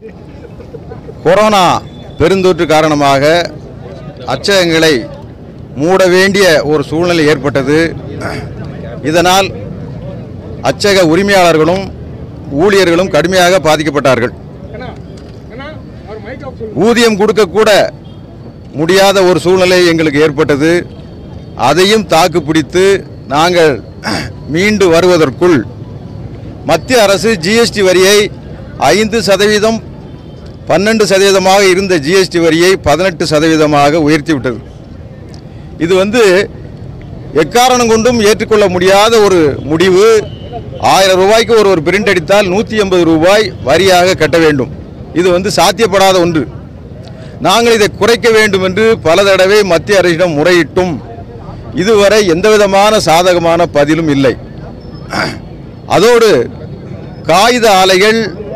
corona பெருந்தொற்று காரணமாக அச்சகங்களை மூட வேண்டிய ஒரு சூழ்நிலை ஏற்பட்டது இதனால் அச்சக உரிமையாளர்களும் ஊழியர்களும் கடுமையாக பாதிக்கப்பட்டார்கள் ஊதியம் கொடுக்கக்கூட முடியாத ஒரு சூழ்நிலை எங்களுக்கு ஏற்பட்டது அதையும் தாக்கு பிடித்து நாங்கள் மீண்டு வருவதற்குள் மத்திய அரசு ஜிஎஸ்டி வரியை ஐந்து சதவீதம் பன்னெண்டு சதவீதமாக இருந்த ஜிஎஸ்டி வரியை பதினெட்டு சதவீதமாக உயர்த்திவிட்டது இது வந்து எக்காரணம் கொண்டும் ஏற்றுக்கொள்ள முடியாத ஒரு முடிவு ஆயிரம் ரூபாய்க்கு ஒரு ஒரு பிரிண்ட் அடித்தால் நூற்றி எண்பது ரூபாய் வரியாக கட்ட வேண்டும் இது வந்து சாத்தியப்படாத ஒன்று நாங்கள் இதை குறைக்க வேண்டும் என்று பல தடவை மத்திய அரசிடம் முறையிட்டும் இதுவரை எந்தவிதமான சாதகமான பதிலும் இல்லை அதோடு காகித ஆலைகள்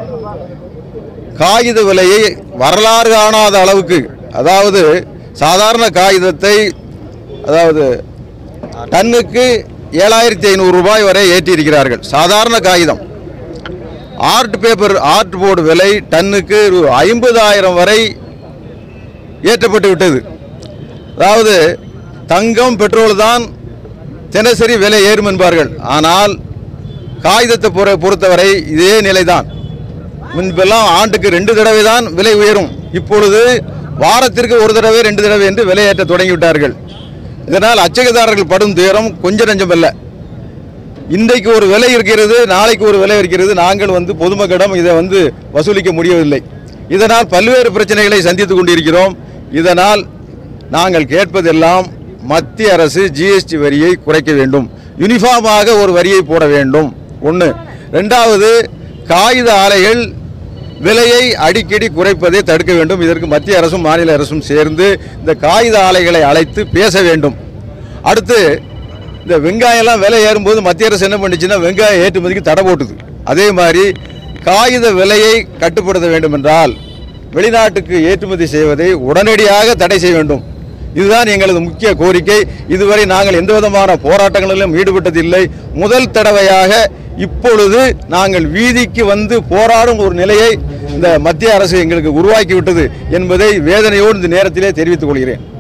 காகித விலையை வரலாறு காணாத அளவுக்கு அதாவது சாதாரண காகிதத்தை அதாவது டன்னுக்கு ஏழாயிரத்தி ஐநூறு ரூபாய் வரை ஏற்றியிருக்கிறார்கள் சாதாரண காகிதம் ஆர்ட் பேப்பர் ஆர்ட் போர்டு விலை டன்னுக்கு ஐம்பதாயிரம் வரை ஏற்றப்பட்டு விட்டது அதாவது தங்கம் பெட்ரோல் தான் தினசரி விலை ஏறும் என்பார்கள் ஆனால் காகிதத்தை பொற பொறுத்தவரை இதே நிலைதான் முன்பெல்லாம் ஆண்டுக்கு ரெண்டு தடவை தான் விலை உயரும் இப்பொழுது வாரத்திற்கு ஒரு தடவை ரெண்டு தடவை என்று விலை ஏற்ற தொடங்கிவிட்டார்கள் இதனால் அச்சகதாரர்கள் படும் துயரம் கொஞ்சம் நஞ்சமல்ல இன்றைக்கு ஒரு விலை இருக்கிறது நாளைக்கு ஒரு விலை இருக்கிறது நாங்கள் வந்து பொதுமக்களிடம் இதை வந்து வசூலிக்க முடியவில்லை இதனால் பல்வேறு பிரச்சனைகளை சந்தித்துக் கொண்டிருக்கிறோம் இதனால் நாங்கள் கேட்பதெல்லாம் மத்திய அரசு ஜிஎஸ்டி வரியை குறைக்க வேண்டும் யூனிஃபார்மாக ஒரு வரியை போட வேண்டும் ஒன்று ரெண்டாவது காகித ஆலைகள் விலையை அடிக்கடி குறைப்பதை தடுக்க வேண்டும் இதற்கு மத்திய அரசும் மாநில அரசும் சேர்ந்து இந்த காகித ஆலைகளை அழைத்து பேச வேண்டும் அடுத்து இந்த வெங்காயம்லாம் விலை ஏறும்போது மத்திய அரசு என்ன பண்ணுச்சுன்னா வெங்காய ஏற்றுமதிக்கு தடை போட்டுது அதே மாதிரி காகித விலையை கட்டுப்படுத்த வேண்டும் என்றால் வெளிநாட்டுக்கு ஏற்றுமதி செய்வதை உடனடியாக தடை செய்ய வேண்டும் இதுதான் எங்களது முக்கிய கோரிக்கை இதுவரை நாங்கள் எந்த விதமான போராட்டங்களிலும் ஈடுபட்டதில்லை முதல் தடவையாக இப்பொழுது நாங்கள் வீதிக்கு வந்து போராடும் ஒரு நிலையை இந்த மத்திய அரசு எங்களுக்கு உருவாக்கி விட்டது என்பதை வேதனையோடு இந்த நேரத்திலே தெரிவித்துக் கொள்கிறேன்